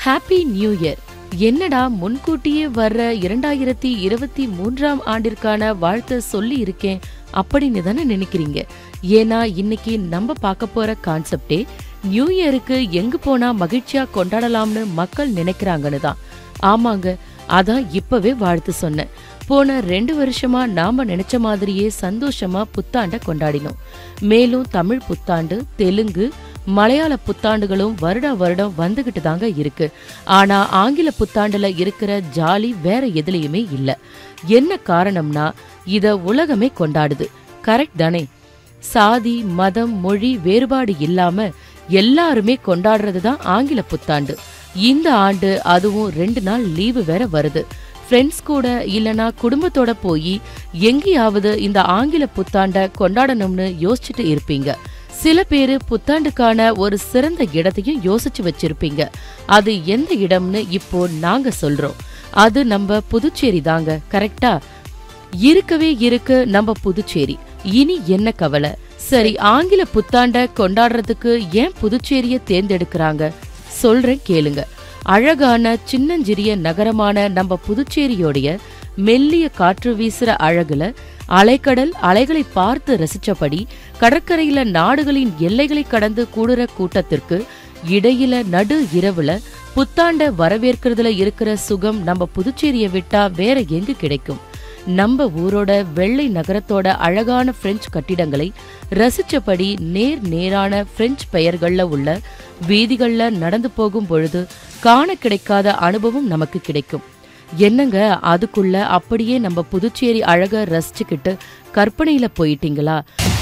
happy new year என்னடா முன்கூட்டியே வர்ற இரண்டாயிரத்தி இருபத்தி மூன்றாம் ஆண்டிற்கான வாழ்த்த சொல்லி இருக்கேன் அப்படின்னு தானே நினைக்கிறீங்க ஏன்னா இன்னைக்கு நம்ம பார்க்க போற கான்செப்டே நியூ இயருக்கு எங்க போனா மகிழ்ச்சியா கொண்டாடலாம்னு மக்கள் நினைக்கிறாங்கன்னு தான் ஆமாங்க அதான் இப்பவே வாழ்த்து சொன்னேன் போன ரெண்டு வருஷமா நாம நினைச்ச மாதிரியே சந்தோஷமா புத்தாண்ட கொண்டாடினோம் மேலும் தமிழ் புத்தாண்டு தெலுங்கு மலையாள புத்தாண்டுகளும் வருடா வருடம் வந்துகிட்டு தாங்க இருக்கு ஆனா ஆங்கில புத்தாண்டுல இருக்கிற ஜாலி வேற எதுலயுமே இல்ல என்ன காரணம்னா இத உலகமே கொண்டாடுது கரெக்ட் தானே சாதி மதம் மொழி வேறுபாடு இல்லாம எல்லாருமே கொண்டாடுறது தான் ஆங்கில புத்தாண்டு இந்த ஆண்டு அதுவும் ரெண்டு நாள் லீவு வேற வருது ஃப்ரெண்ட்ஸ் கூட இல்லனா குடும்பத்தோட போய் எங்கேயாவது இந்த ஆங்கில புத்தாண்ட கொண்டாடணும்னு யோசிச்சுட்டு இருப்பீங்க சில பேரு புத்தாண்டுக்கான ஒரு சிறந்த இடத்தையும் யோசிச்சு வச்சிருப்பீங்க அது எந்த இடம்னு இப்போ நாங்க சொல்றோம் அது நம்ம புதுச்சேரி தாங்க கரெக்டா இருக்கவே இருக்கு நம்ம புதுச்சேரி இனி என்ன கவலை சரி ஆங்கில புத்தாண்ட கொண்டாடுறதுக்கு ஏன் புதுச்சேரிய தேர்ந்தெடுக்கிறாங்க சொல்றேன் கேளுங்க அழகான சின்னஞ்சிறிய நகரமான நம்ம புதுச்சேரியோடைய மெல்லிய காற்று வீசுற அழகுல அலைக்கடல் அலைகளை பார்த்து ரசிச்சபடி கடற்கரையில நாடுகளின் எல்லைகளை கடந்து கூடுற கூட்டத்திற்கு இடையில நடு இரவுல புத்தாண்ட வரவேற்கிறதுல இருக்கிற சுகம் நம்ம புதுச்சேரியை விட்டா வேற எங்கு கிடைக்கும் நம்ம ஊரோட வெள்ளை நகரத்தோட அழகான பிரெஞ்சு கட்டிடங்களை ரசிச்சபடி நேர் நேரான பிரெஞ்சு பெயர்கள்ல உள்ள வீதிகள்ல நடந்து போகும் பொழுது காண கிடைக்காத அனுபவம் நமக்கு கிடைக்கும் என்னங்க அதுக்குள்ள அப்படியே நம்ம புதுச்சேரி அழக ரசிச்சுக்கிட்டு கற்பனையில போயிட்டீங்களா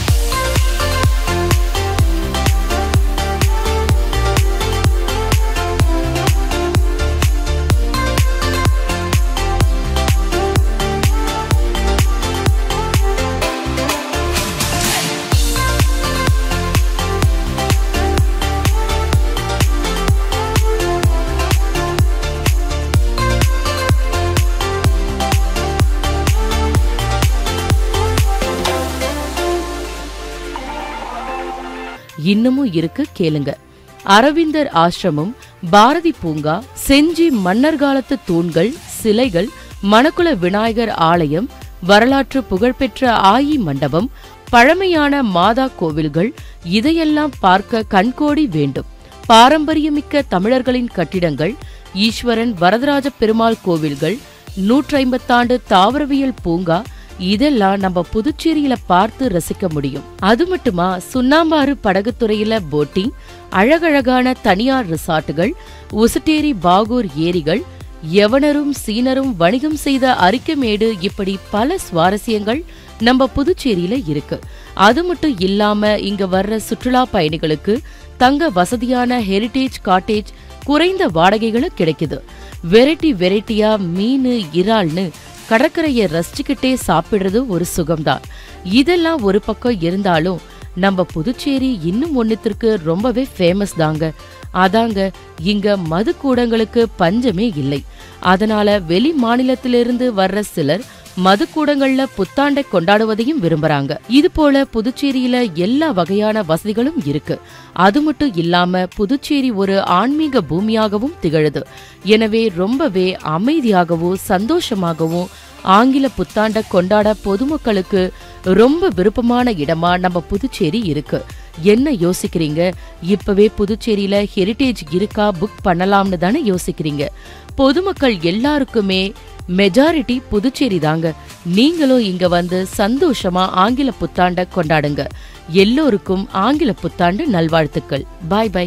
இன்னமும் இருக்கு கேளுங்க அரவிந்தர் ஆசிரமம் பாரதி பூங்கா செஞ்சி மன்னர் காலத்து தூண்கள் சிலைகள் மணக்குள விநாயகர் ஆலயம் வரலாற்று புகழ்பெற்ற ஆயி மண்டபம் பழமையான மாதா கோவில்கள் இதையெல்லாம் பார்க்க கண்கோடி வேண்டும் பாரம்பரியமிக்க தமிழர்களின் கட்டிடங்கள் ஈஸ்வரன் வரதராஜ பெருமாள் கோவில்கள் நூற்றைம்பத்தாண்டு தாவரவியல் பூங்கா இதெல்லாம் நம்ம புதுச்சேரியில பார்த்து ரசிக்க முடியும் அது மட்டுமா சுண்ணாம்பாறு படகுத்துறையில போட்டிங் அழகழகான தனியார் ரிசார்ட்டுகள் உசுட்டேரி பாகூர் ஏரிகள் யவனரும் சீனரும் வணிகம் செய்த அரிக்கமேடு இப்படி பல சுவாரஸ்யங்கள் நம்ம புதுச்சேரியில இருக்கு அது மட்டும் இல்லாம இங்க வர்ற சுற்றுலா பயணிகளுக்கு தங்க வசதியான ஹெரிடேஜ் காட்டேஜ் குறைந்த வாடகைகளும் கிடைக்குது வெரைட்டி வெரைட்டியா மீன் இறால்னு கடற்கரையை ரசிச்சுக்கிட்டே சாப்பிடுறது ஒரு சுகம்தான் இதெல்லாம் ஒரு பக்கம் இருந்தாலும் நம்ம புதுச்சேரி இன்னும் ஒன்னுத்திற்கு ரொம்பவே ஃபேமஸ் தாங்க அதாங்க இங்க மது கூடங்களுக்கு பஞ்சமே இல்லை அதனால வெளி மாநிலத்திலிருந்து வர்ற சிலர் மதுக்கூடங்கள்ல புத்தாண்டை கொண்டாடுவதையும் விரும்புறாங்க இது போல புதுச்சேரியில எல்லா வகையான வசதிகளும் இருக்கு அது மட்டும் இல்லாம புதுச்சேரி ஒரு ஆன்மீக பூமியாகவும் திகழுது எனவே ரொம்பவே அமைதியாகவும் சந்தோஷமாகவும் ஆங்கில புத்தாண்ட கொண்டாட பொதுமக்களுக்கு ரொம்ப விருப்பமான இடமா நம்ம புதுச்சேரி இருக்கு என்ன யோசிக்கிறீங்க இப்பவே புதுச்சேரியில ஹெரிடேஜ் இருக்கா புக் பண்ணலாம்னு தானே யோசிக்கிறீங்க பொதுமக்கள் எல்லாருக்குமே மெஜாரிட்டி புதுச்சேரி தாங்க நீங்களும் இங்க வந்து சந்தோஷமா ஆங்கில புத்தாண்ட கொண்டாடுங்க எல்லோருக்கும் ஆங்கில புத்தாண்டு நல்வாழ்த்துக்கள் பாய் பாய்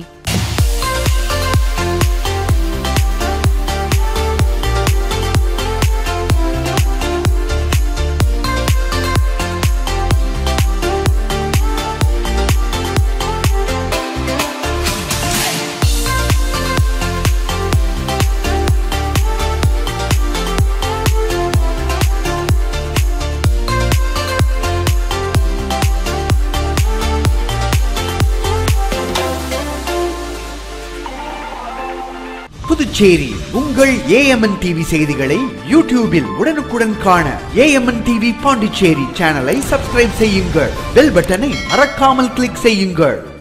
புதுச்சேரி உங்கள் ஏஎம்என் டிவி செய்திகளை யூடியூபில் உடனுக்குடன் காண ஏஎம்என் டிவி பாண்டிச்சேரி சேனலை சப்ஸ்கிரைப் செய்யுங்கள் பெல் பட்டனை மறக்காமல் கிளிக் செய்யுங்கள்